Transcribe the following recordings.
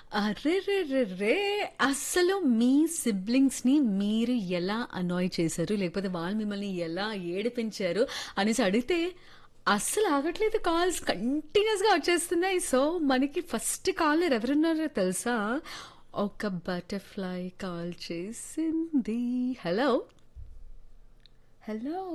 అరెరెరెరే! అస్సలు మీ సిబ్లింగ్స్‌ని మీరు ఎలా అనాయ్ చేశారు? లేకపోతే వాళ్ళు మిమ్మల్ని ఎలా ఏడిపించారు? అనేసి అడిగితే అస్సలు ఆగట్లేదు కాల్స్ కంటిన్యూయస్‌గా వచ్చేస్తున్నాయి. సో, మనకి ఫస్ట్ కాలర్ ఎవరున్నారో తెలుసా? ఒక బటర్‌ఫ్లై కాల్ చేసింది. హలో! హలో!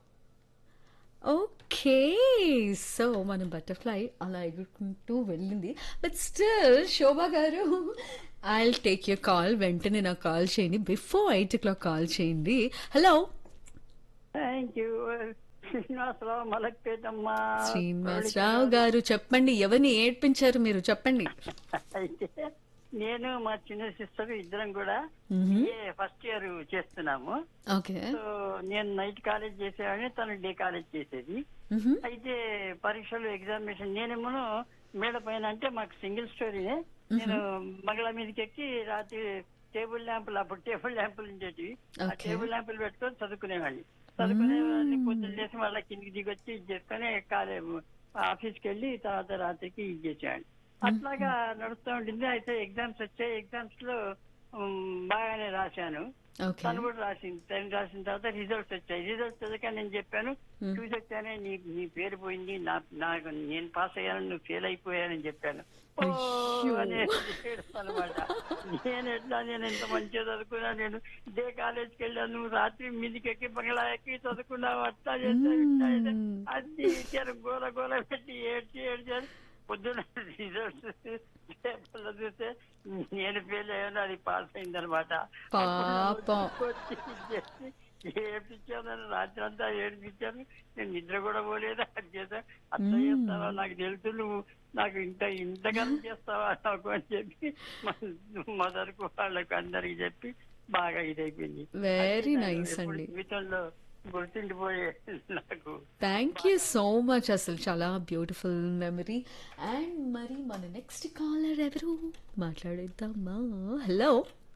ఓకే. సో, మన బటర్‌ఫ్లై అలా ఎగురుకుంటూ వెళ్ళింది. బట్ స్టిల్ శోభ గారు I will take your call. వెంటనే నాకు కాల్ చేయండి. బిఫోర్ 8:00 కాల్ చేయండి. హలో! థ్యాంక్ యూ శ్రీనివాసరావు మలక్పేటమ్మ శ్రీనివాసరావు గారు చెప్పండి. ఎవరిని ఏడ్పించారు మీరు? చెప్పండి. అయితే నేను మా చిన్న సిస్టర్ ఇద్దరం కూడా మ్మ్. BA ఫస్ట్ ఇయర్ చేస్తున్నాము ఓకే. సో నేను నైట్ కాలేజ్ చేసేవాడిని తను డే కాలేజ్ చేసేది మ్హూ. అయితే పరీక్షలు ఎగ్జామినేషన్ నేనేమో మేడ పైన అంటే మాకు సింగిల్ స్టోరీనే నేను మగళ మీదకి ఎక్కి రాత్రి టేబుల్ ల్యాంపులు అప్పుడు టేబుల్ ల్యాంపులు ఉండేటివి ఆ Okay. టేబుల్ ల్యాంపులు పెట్టుకొని చదువుకునేవాడిని చదువుకునేవాడిని పొద్దున్న లేచి మళ్ళీ కిందికి దిగొచ్చి ఇది చేసుకొని కాలే ఆఫీస్కి వెళ్ళి తర్వాత రాత్రికి ఇది చేసేవాడిని అట్లాగా నడుస్తూ ఉంటుంది అయితే ఎగ్జామ్స్ వచ్చాయి ఎగ్జామ్స్ లో ఉమ్, బాగానే రాశాను ఓకే. తను కూడా రాసింది తను రాసిన తర్వాత రిజల్ట్స్ వచ్చాయి రిజల్ట్స్ వచ్చాక నేను చెప్పాను Hmm. చూసి వచ్చానే నీ నీ పేరు పోయింది నా నాకు నేను పాస్ అయ్యాను నువ్వు ఫెయిల్ అయిపోయానని చెప్పాను ఓ అయ్యో. అనే అనమాట నేను ఎట్లా నేను ఎంత మంచిగా చదువుకున్నా నేను ఇదే కాలేజ్కి వెళ్ళాను నువ్వు రాత్రి మీదికి ఎక్కి బంగ్లా ఎక్కి చదువుకున్నావు అట్లా చేస్తావు ఇట్లా చేస్తావు. Hmm. అది ఇచ్చారు గోల గోల పెట్టి ఏడ్చి ఏడ్చారు పొద్దున్న రిజల్ట్స్ పేపర్లో చూస్తే నేను ఫెయిల్ అయ్యాను అది పాస్ అయింది అనమాట పాపం. ఏడ్పించాను రాత్రి అంతా ఏడిపించాను నేను నిద్ర కూడా పోలేదు అది చేసా అట్లా మ్మ్. చేస్తావా నాకు తెలుసు నువ్వు నాకు ఇంత ఇంతకన్నా చేస్తావా నాకు అని చెప్పి మదర్కు వాళ్ళకు అందరికి చెప్పి బాగా ఇదైపోయింది వెరీ అది నాకు నైస్ ఎప్పుడు అండి. జీవితంలో గుర్తుండిపోయే నాకు థ్యాంక్ యూ సో మచ్ అసలు చాలా బ్యూటిఫుల్ మెమరీ అండ్ మరి మన నెక్స్ట్ కాలర్ ఎవరు మాట్లాడేద్దామా hello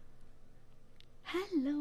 hello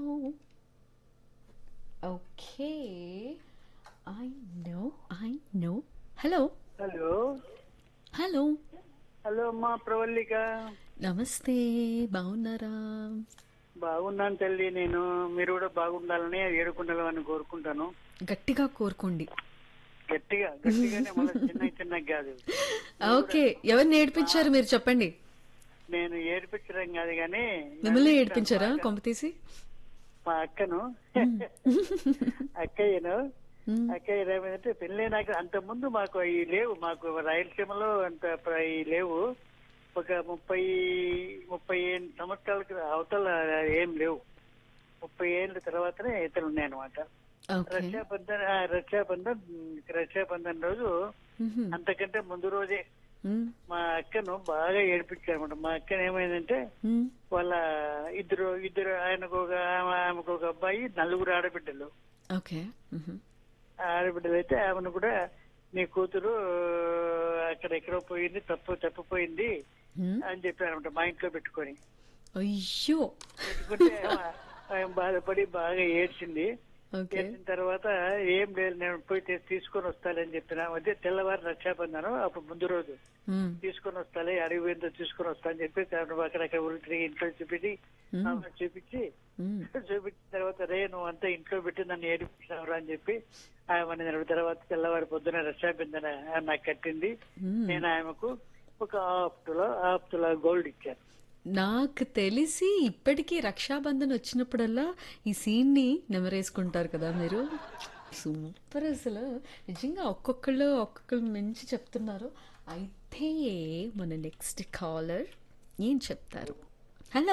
okay I know I know hello hello hello hello అమ్మా ప్రవల్లిక నమస్తే బాగున్నారా బాగున్నాను తల్లి నేను మీరు కూడా బాగుండాలని ఏడుకుండాలని కోరుకుంటాను గట్టిగా కోరుకోండి గట్టిగా గట్టిగానే మళ్ళీ చిన్న చిన్న కాదు ఓకే ఎవరు నేర్పించారు మీరు చెప్పండి నేను ఏడిపించడం కాదు కానీ మిమ్మల్ని ఏడిపించారా కొంప తీసి మా అక్కను అక్కయ్యను మ్మ్. అక్కయ్య ఏమైందంటే పెళ్ళి నాకు అంత ముందు మాకు ఈ లేవు మాకు రాయలసీమలో అంత ప్ర- ఈ లేవు ఒక ముప్పై ముప్పై ఏడు సంవత్సరాల క్రి- అవతల ఏం లేవు ముప్పై ఏళ్ళ తర్వాతనే ఇతరులు ఉన్నాయి అనమాట ఓకే రక్షాబంధన్ ఆ, రక్షాబంధన్ రక్షాబంధన్ రోజు మ్హూ. అంతకంటే ముందు రోజే మ్మ్. మా అక్కను బాగా ఏడిపించారు అనమాట మా అక్కను ఏమైందంటే మ్మ్. వాళ్ళ ఇద్దరు ఇద్దరు ఆయనకు ఒక ఆమె- ఆమెకు ఒక అబ్బాయి నలుగురు ఆడబిడ్డలు ఓకే మ్హూ. ఆ ఆడబిడ్డలు అయితే ఆమెను కూడా నీ కూతురు అక్కడ ఎక్కడో పోయింది తప్పు తప్పిపోయింది మ్మ్. అని చెప్పారు అనమాట మా ఇంట్లో పెట్టుకొని అయ్యో పెట్టుకుంటే ఆమె- ఆమె బాధపడి బాగా ఏడ్చింది ఓకే చేసిన తర్వాత ఏం లేదు నేను పోయి తీ- తీసుకొని వస్తానని చెప్పిన అదే తెల్లవారు రక్షాబంధనం అప్పుడు ముందు రోజు మ్మ్. తీసుకొని వస్తాలే అడవి పోయిందో తీసుకొని వస్తా అని చెప్పి తను అక్కడక్కడ ఊరికి తిరిగి ఇంట్లో చూపించి మ్మ్. ఆమె చూపించి మ్మ్. చూపించిన తర్వాత రే నువ్వు అంతా ఇంట్లో పెట్టి నన్ను ఏడిపించినవరా అని చెప్పి ఆమె నేను తర్వాత తెల్లవారి పొద్దున రక్షాబంధన నాకు కట్టింది మ్మ్. నేను ఆమెకు ఒక హాఫ్ తులా హాఫ్ తులా గోల్డ్ ఇచ్చాను నాకు తెలిసి ఇప్పటికీ రక్షాబంధన్ వచ్చినప్పుడల్లా ఈ సీన్ ని నెమరేసుకుంటారు కదా మీరు సూపర్ అసలు నిజంగా ఒక్కొక్కళ్ళు ఒక్కొక్కళ్ళు మంచి చెప్తున్నారు అయితే మన నెక్స్ట్ కాలర్ ఏం చెప్తారు హలో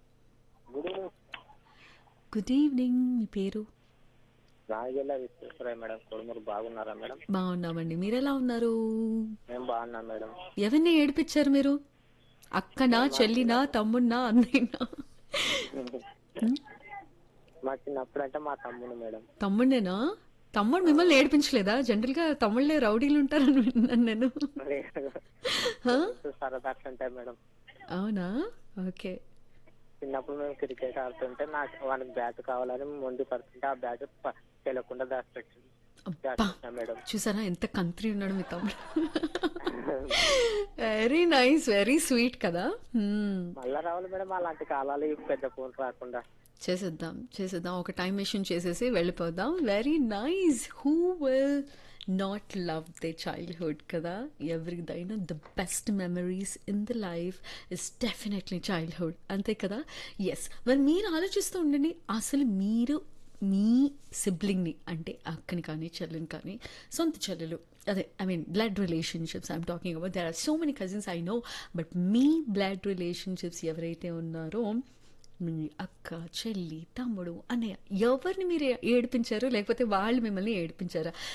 గుడ్ ఈవినింగ్ మీ పేరు రాజగిల్ల విశ్వేశ్వరయ్య మేడం కొడుమూరు బాగున్నారా మేడం బాగున్నామండి మీరు ఎలా ఉన్నారు మేము బాగున్నాం మేడం ఎవరిని ఏడిపించారు మీరు అక్కనా చెల్లినా తమ్మున్నా అన్నయ్యనా మా చిన్నప్పుడు అంటే మా తమ్ముడు మేడం తమ్ముడేనా తమ్ముడు మిమ్మల్ని ఏడిపించలేదా జనరల్ గా తమ్ముళ్ళే రౌడీలు ఉంటారని విన్నాను నేను హా? సరదా అట్లుంటాయి మేడం అవునా ఓకే చిన్నప్పుడు మేము క్రికెట్ ఆడుతుంటే నాకు వానికి బ్యాట్ కావాలని ముందు పడుతుంటే ఆ బ్యాట్ ప- తెలియకుండా దాచిపెట్టింది అబ్బా చేస్తున్నా మేడం చూసారా ఎంత కంత్రి ఉన్నాడు మీ తమ్ముడు వెరీ నైస్ వెరీ స్వీట్ కదా Hmm. మళ్ళా రావాలి మేడం అలాంటి కాలాలు ఈ పెద్ద ఫోన్ రాకుండా చేసేద్దాం చేసేద్దాం ఒక టైం మెషిన్ చేసేసి వెళ్ళిపోదాం very nice who will not love the childhood కదా ఎవరిదైనా the best memories in the life is definitely childhood అంతే కదా ఎస్ మరి మీరు ఆలోచిస్తూ ఉండండి అసలు మీరు మీ సిబ్లింగ్ని అంటే అక్కని కానీ చెల్లిని కానీ సొంత చెల్లెలు అదే I mean blood relationships I'm talking about there are so many cousins I know but మీ బ్లడ్ రిలేషన్షిప్స్ ఎవరైతే ఉన్నారో మీ అక్క చెల్లి తమ్ముడు అన్నయ్య ఎవరిని మీరు ఏడిపించారు లేకపోతే వాళ్ళు మిమ్మల్ని ఏడిపించారా